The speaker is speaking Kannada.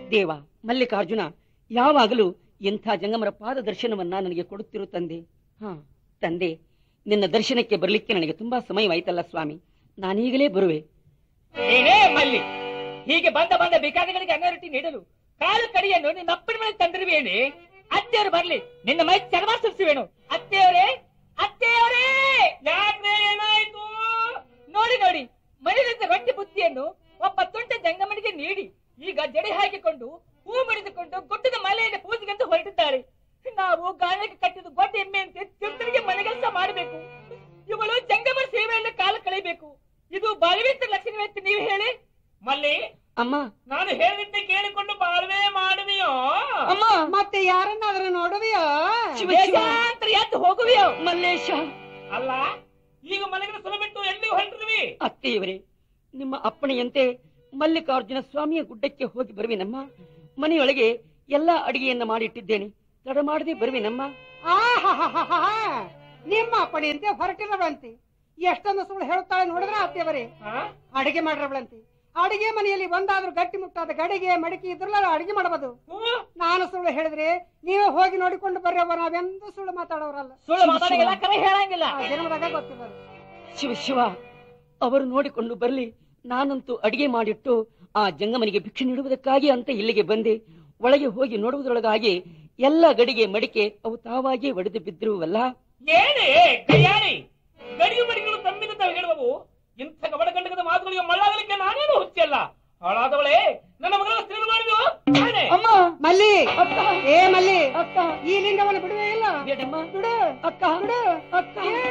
ದೇವ ಮಲ್ಲಿಕಾರ್ಜುನ ಯಾವಾಗಲೂ ಇಂಥ ಜಂಗಮರ ಪಾದ ದರ್ಶನವನ್ನ ನನಗೆ ಕೊಡುತ್ತಿರು ತಂದೆ ಹಾ ತಂದೆ ನಿನ್ನ ದರ್ಶನಕ್ಕೆ ಬರಲಿಕ್ಕೆ ನನಗೆ ತುಂಬಾ ಸಮಯವಾಯ್ತಲ್ಲ ಸ್ವಾಮಿ ನಾನೀಗಲೇ ಬರುವೆ ಏನೇ ಮಲ್ಲಿ ಹೀಗೆ ಬಂದ ಬಂದ ಭಿಕಾರಿಗಳಿಗೆ ಅನ್ನರೊಟ್ಟಿ ನೀಡಲು ಕಾಲು ಕಡಿಯನ್ನು ನಿನ್ನ ಅಪ್ಪನ ಮೇಲೆ ತಂದಿರುವೇನೆ ಅತ್ತೆಯವರು ಬರ್ಲಿ ನಿನ್ನ ಮೈ ಚರ್ಮ ಸುರಿಸುವೇನು ಅತ್ತೆಯವರೇ ಅತ್ತೆಯವರೇ ಯಾಕ್ರೆ ಏನಾಯ್ತು ನೋಡಿ ನೋಡಿ ಮನೆಯಲ್ಲಿದ್ದ ರೊಟ್ಟಿ ಬುತ್ತಿಯನ್ನು ಒಬ್ಬ ತುಂಟ ಜಂಗಮನಿಗೆ ನೀಡಿ ಈಗ ಜಡಿ ಹಾಕಿಕೊಂಡು ಹೂ ಮುಡಿದುಕೊಂಡು ಗುಡ್ಡದ ಮಲೆಯನ್ನು ಪೂಜೆಗೆಂದು ಹೊರಟಿದ್ದಾರೆ ನಾವು ಗಾಯಕ್ಕೆ ಕಟ್ಟಿದ ಗೊಡ್ಡ ಎಮ್ಮೆಯಂತೆ ತಿರುತರಿಗೆ ಮನೆಗೆಲಸ ಮಾಡಬೇಕು ಇವಳು ಜಂಗಮ ಸೇವೆಯಲ್ಲಿ ಕಾಲ ಕಳೆಯಬೇಕು ಇದು ಬಲವಿದ್ದ ಲಕ್ಷಣವೆಂತ ನೀವು ಹೇಳಿ ಮಲ್ಲಿ ಅಮ್ಮ ನಾನು ಹೇಳಿದ್ದೆ ಕೇಳಿಕೊಂಡು ಬಾಳ್ವೆ ಮಾಡುವೆಯೋ ಅಮ್ಮ ಮತ್ತೆ ಯಾರನ್ನಾದ್ರೂ ನೋಡುವಿಯೋ ಶಿವ ಶಿವ ದೇಶಾಂತರ ಎದ್ದು ಹೋಗುವೆಯೋ ಮಲ್ಲೇಶ ಅಲ್ಲ ಈಗ ಮನೆಗೆ ಸುಲ ಬಿಟ್ಟು ಎಲ್ಲಿ ಹೊರಟಿರುವಿ ಅತ್ತೆಯವರೇ ನಿಮ್ಮ ಅಪ್ಪಣೆಯಂತೆ ಮಲ್ಲಿಕಾರ್ಜುನ ಸ್ವಾಮಿಯ ಗುಡ್ಡಕ್ಕೆ ಹೋಗಿ ಬರುವಿನಮ್ಮ ಮನೆಯೊಳಗೆ ಎಲ್ಲಾ ಅಡಿಗೆಯನ್ನ ಮಾಡಿಟ್ಟಿದ್ದೇನೆ ತಡ ಮಾಡದೆ ಬರುವಿನಮ್ಮ ಆಹಾಹಾಹಾಹಾ. ನಿಮ್ಮ ಅಪ್ಪಣೆಯಂತೆ ಹೊರಟಿರವಳಂತೆ ಎಷ್ಟೊಂದು ಸುಳ್ಳು ಹೇಳುತ್ತಾಳೆ ನೋಡಿದ್ರ ಅತ್ತೆಯವರೇ ಅಡಿಗೆ ಮಾಡಿರವಳಂತೆ ಅಡಿಗೆ ಮನೆಯಲ್ಲಿ ಒಂದಾದ್ರೂ ಗಟ್ಟಿ ಮುಟ್ಟಾದ ಗಡಿಗೆ ಮಡಿಕೆ ಇದ್ರಲ್ಲ ಅಡಿಗೆ ಮಾಡಬಹುದು ನಾನು ಸುಳ್ಳು ಹೇಳಿದ್ರೆ ನೀವೇ ಹೋಗಿ ನೋಡಿಕೊಂಡು ಬರ್ರಿ ಅವ್ವ ನಾವೆಂದೂ ಸುಳ್ಳು ಮಾತಾಡೋರಲ್ಲ ಸುಳ್ಳು ಮಾತಾಡಿಲ್ಲ ಕರೆ ಹೇಳಂಗಿಲ್ಲ ಆ ಜನ್ಮದಾಗ ಗೊತ್ತಿಲ್ಲ ಶಿವ ಶಿವ ಅವರು ನೋಡಿಕೊಂಡು ಬರ್ಲಿ ನಾನಂತೂ ಅಡಿಗೆ ಮಾಡಿಟ್ಟು ಆ ಜಂಗಮನಿಗೆ ಭಿಕ್ಷೆ ನೀಡುವುದಕ್ಕಾಗಿ ಅಂತ ಇಲ್ಲಿಗೆ ಬಂದೆ ಒಳಗೆ ಹೋಗಿ ನೋಡುವುದರೊಳಗಾಗಿ ಎಲ್ಲ ಗಡಿಗೆ ಮಡಿಕೆ ಅವು ತಾವಾಗಿಯೇ ಒಡೆದು ಬಿದ್ದಿರುವಲ್ಲ ಏನೇ ಕೈಯಾರಿ ಗಡಿಯು ಮಡಿಗಳು ತಮ್ಮಿಂದ ಹೇಳುವವು ಇಂಥ ಕಬಡ ಗಂಡಗದ ಮಾತುಗಳಿಗೆ ಮಳ್ಳಾಗಲಿಕ್ಕೆ ನಾನೇನು ಹುಚ್ಚಲ್ಲ ಹಾಳಾದವಳೇ ನನ್ನ ಮಗಳ ಸ್ತ್ರೀ ಮಾಡಿದ್ವು ಅಮ್ಮ ಮಲ್ಲಿ ಅಕ್ಕ ಏ ಮಲ್ಲಿ ಅಕ್ಕ ಈ ಲಿಂಗವನ್ನು ಬಿಡುವೇ ಇಲ್ಲ ಬೇಡಮ್ಮ ಬಿಡು ಅಕ್ಕ ಬಿಡು ಅಕ್ಕ